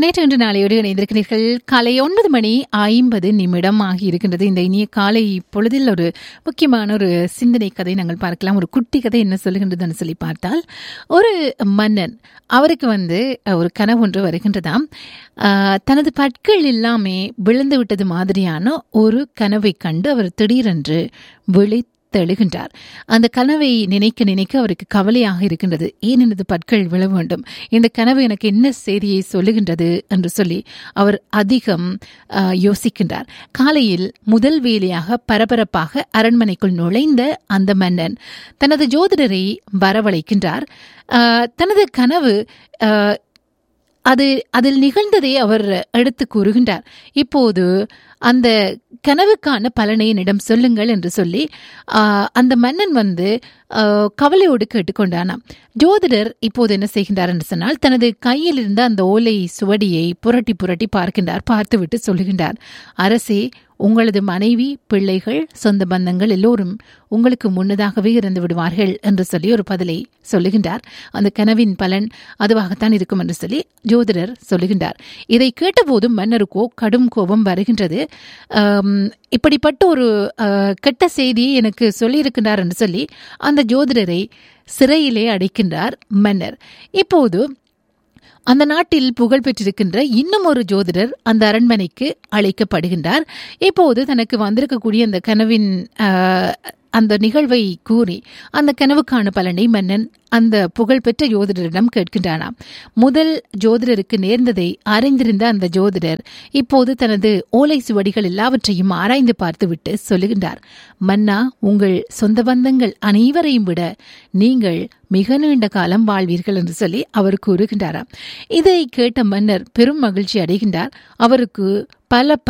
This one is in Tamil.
நேற்று இன்று நாளையோடு இணைந்திருக்கிறீர்கள் காலை ஒன்பது மணி ஐம்பது நிமிடம் ஆகி இருக்கின்றது இந்த இனிய காலை பொழுதில் ஒரு முக்கியமான ஒரு சிந்தனை கதை நாங்கள் பார்க்கலாம் ஒரு குட்டி கதை என்ன சொல்லுகின்றதுன்னு சொல்லி பார்த்தால் ஒரு மன்னன் அவருக்கு வந்து ஒரு கனவு ஒன்று வருகின்றதாம் ஆஹ், தனது பற்கள் எல்லாமே விழுந்து விட்டது மாதிரியான ஒரு கனவை கண்டு அவர் திடீரென்று விழி தெழுகின்றார் அந்த கனவை நினைக்க நினைக்க அவருக்கு கவலையாக இருக்கின்றது ஏன் எனது பற்கள் விழ வேண்டும் இந்த கனவு எனக்கு என்ன செய்தியை சொல்லுகின்றது என்று சொல்லி அவர் அதிகம் ஆ, யோசிக்கின்றார் காலையில் முதல் வேலையாக பரபரப்பாக அரண்மனைக்குள் நுழைந்த அந்த மன்னன் தனது ஜோதிடரை வரவழைக்கின்றார் ஆ, தனது கனவு ஆ, அது அதில் நிகழ்ந்ததை அவர் எடுத்து கூறுகின்றார் இப்போது அந்த கனவுக்கான பலனை என்னிடம் சொல்லுங்கள் என்று சொல்லி ஆஹ், அந்த மன்னன் வந்து ஆஹ், கவலையோடு கேட்டுக்கொண்டானாம் ஜோதிடர் இப்போது என்ன செய்கின்றார் என்று சொன்னால் தனது கையில் இருந்த அந்த ஓலை சுவடியை புரட்டி புரட்டி பார்க்கின்றார் பார்த்துவிட்டு சொல்லுகின்றார் அரசே உங்களது மனைவி பிள்ளைகள் சொந்த பந்தங்கள் எல்லோரும் உங்களுக்கு முன்னதாகவே இறந்து விடுவார்கள் என்று சொல்லி ஒரு பதிலை சொல்லுகின்றார் அந்த கனவின் பலன் அதுவாகத்தான் இருக்கும் என்று சொல்லி ஜோதிடர் சொல்லுகின்றார் இதை கேட்டபோது மன்னருக்கோ கடும் கோபம் வருகின்றது ஆம், இப்படிப்பட்ட ஒரு ஆஹ், கெட்ட செய்தியை எனக்கு சொல்லியிருக்கின்றார் என்று சொல்லி அந்த ஜோதிடரை சிறையிலே அடைக்கின்றார் மன்னர் இப்போது அந்த நாட்டில் புகழ் பெற்றிருக்கின்ற இன்னும் ஒரு ஜோதிடர் அந்த அரண்மனைக்கு அழைக்கப்படுகின்றார் இப்போது தனக்கு வந்திருக்கக்கூடிய அந்த கனவின் ஆஹ், அந்த நிகழ்வை கூறி அந்த கனவுக்கான பலனை மன்னன் அந்த புகழ்பெற்ற ஜோதிடரிடம் கேட்கின்றானாம் முதல் ஜோதிடருக்கு நேர்ந்ததை அறிந்திருந்த அந்த ஜோதிடர் இப்போது தனது ஓலை சுவடிகள் எல்லாவற்றையும் ஆராய்ந்து பார்த்துவிட்டு சொல்லுகின்றார் மன்னா உங்கள் சொந்த பந்தங்கள் அனைவரையும் விட நீங்கள் மிக நீண்ட காலம் வாழ்வீர்கள் என்று சொல்லி அவர் கூறுகின்றாராம் இதை கேட்ட மன்னர் பெரும் மகிழ்ச்சி அடைகின்றார் அவருக்கு பல